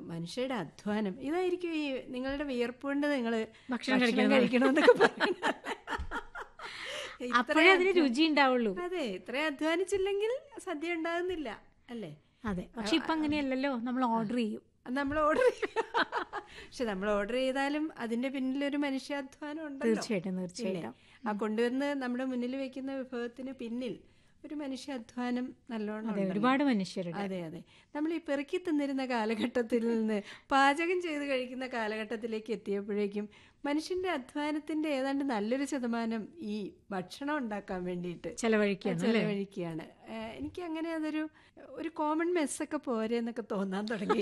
മനുഷ്യരുടെ അധ്വാനം ഇതായിരിക്കും ഈ നിങ്ങളുടെ വിയർപ്പ് കൊണ്ട് നിങ്ങൾ ഭക്ഷണം കഴിക്കണമെന്നൊക്കെ പറയുന്നത്. ഇത്ര അപ്പോഴേ അതിന് രുചി ഉണ്ടാവുള്ളൂ അതെ ഇത്രയും അധ്വാനിച്ചില്ലെങ്കിൽ സദ്യ ഉണ്ടാകുന്നില്ല അല്ലേ അതെ പക്ഷെ ഇപ്പൊ അങ്ങനെയല്ലല്ലോ നമ്മൾ ഓർഡർ ചെയ്യും നമ്മൾ ഓർഡർ പക്ഷെ നമ്മൾ ഓർഡർ ചെയ്താലും അതിന്റെ പിന്നിൽ ഒരു മനുഷ്യാധ്വാനം ഉണ്ടല്ലോ തീർച്ചയായിട്ടും തീർച്ചയായിട്ടും ആ കൊണ്ടുവന്ന് നമ്മുടെ മുന്നിൽ വെക്കുന്ന വിഭവത്തിന് പിന്നിൽ ഒരു മനുഷ്യാധ്വാനം നല്ലോണം അതെ ഉണ്ടല്ലോ. ഒരുപാട് മനുഷ്യരുടെ അതെ അതെ നമ്മൾ ഈ പെറുക്കി തിന്നിരുന്ന കാലഘട്ടത്തിൽ നിന്ന് പാചകം ചെയ്ത് കഴിക്കുന്ന കാലഘട്ടത്തിലേക്ക് എത്തിയപ്പോഴേക്കും മനുഷ്യന്റെ അധ്വാനത്തിന്റെ ഏതാണ്ട് നല്ലൊരു ശതമാനം ഈ ഭക്ഷണം ഉണ്ടാക്കാൻ വേണ്ടിയിട്ട് ചെലവഴിക്കുകയാണ് അല്ലേ ചെലവഴിക്കുകയാണ് ഏഹ് എനിക്ക് അങ്ങനെ അതൊരു ഒരു കോമൺ മെസ്സൊക്കെ പോരെ എന്നൊക്കെ തോന്നാൻ തുടങ്ങി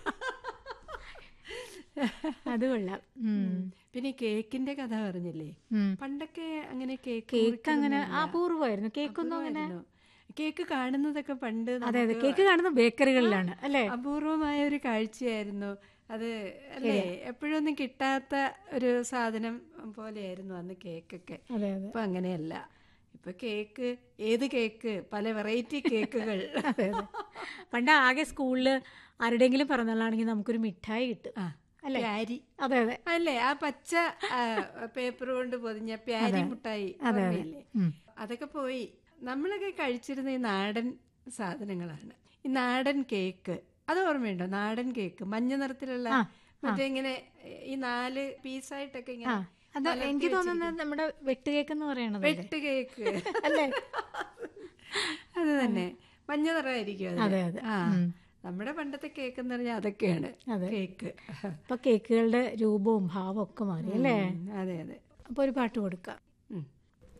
അത് കൊള്ളാം ഉം. പിന്നെ ഈ കേക്കിന്റെ കഥ പറഞ്ഞില്ലേ ഉം. പണ്ടൊക്കെ അങ്ങനെ കേക്ക് കേക്ക് അങ്ങനെ അപൂർവമായിരുന്നു കേക്കൊന്നും അങ്ങനെ അപൂർവമായിരുന്നു. കേക്ക് കാണുന്നതൊക്കെ പണ്ട് അതെ അതെ നമുക്ക് കേക്ക് കാണുന്ന ബേക്കറികളിലാണ് അല്ലേ അപൂർവമായ ഒരു കാഴ്ചയായിരുന്നു അത് അല്ലേ എപ്പോഴൊന്നും കിട്ടാത്ത ഒരു സാധനം പോലെയായിരുന്നു അന്ന് കേക്കൊക്കെ അതെ അതെ ഇപ്പൊ അങ്ങനെയല്ല ഇപ്പൊ കേക്ക് ഏത് കേക്ക് പല വെറൈറ്റി കേക്കുകൾ അതെ അതെ പണ്ട് ആകെ സ്കൂളില് ആരുടെയെങ്കിലും പിറന്നാളാണെങ്കിൽ നമുക്കൊരു മിഠായി കിട്ടും ആ, അല്ലേ? പ്യാരി അതെ അതെ അല്ലേ ആ പച്ച പേപ്പർ കൊണ്ട് പൊതിഞ്ഞ പ്യാരി മുട്ടായി അതെ, അതെ. ഓർമ്മയില്ലേ? ഉം. അതൊക്കെ പോയി നമ്മളൊക്കെ കഴിച്ചിരുന്ന ഈ നാടൻ സാധനങ്ങളാണ് ഈ നാടൻ കേക്ക് അത് ഓർമ്മയുണ്ടോ നാടൻ കേക്ക് മഞ്ഞ നിറത്തിലുള്ള ആ, മറ്റേ ഇങ്ങനെ ഈ നാല് പീസായിട്ടൊക്കെ ആ ഇങ്ങനെ അത് മലർത്തി എനിക്ക് തോന്നുന്നത് നമ്മുടെ വെട്ടുകേക്ക് എന്ന് പറയണത് വെട്ട് കേക്ക് അല്ലേ അത് തന്നെ മഞ്ഞ നിറമായിരിക്കും അതിന്. അതെ, അതെ. ആ ഉം. നമ്മുടെ പണ്ടത്തെ കേക്ക് എന്ന് പറഞ്ഞാൽ അതൊക്കെയാണ് അതെ. കേക്ക് ഇപ്പൊ കേക്കുകളുടെ രൂപവും ഭാവവും ഒക്കെ മാറി അല്ലേ ഉം, അതെ അതെ അപ്പൊ ഒരു പാട്ട് കൊടുക്കാം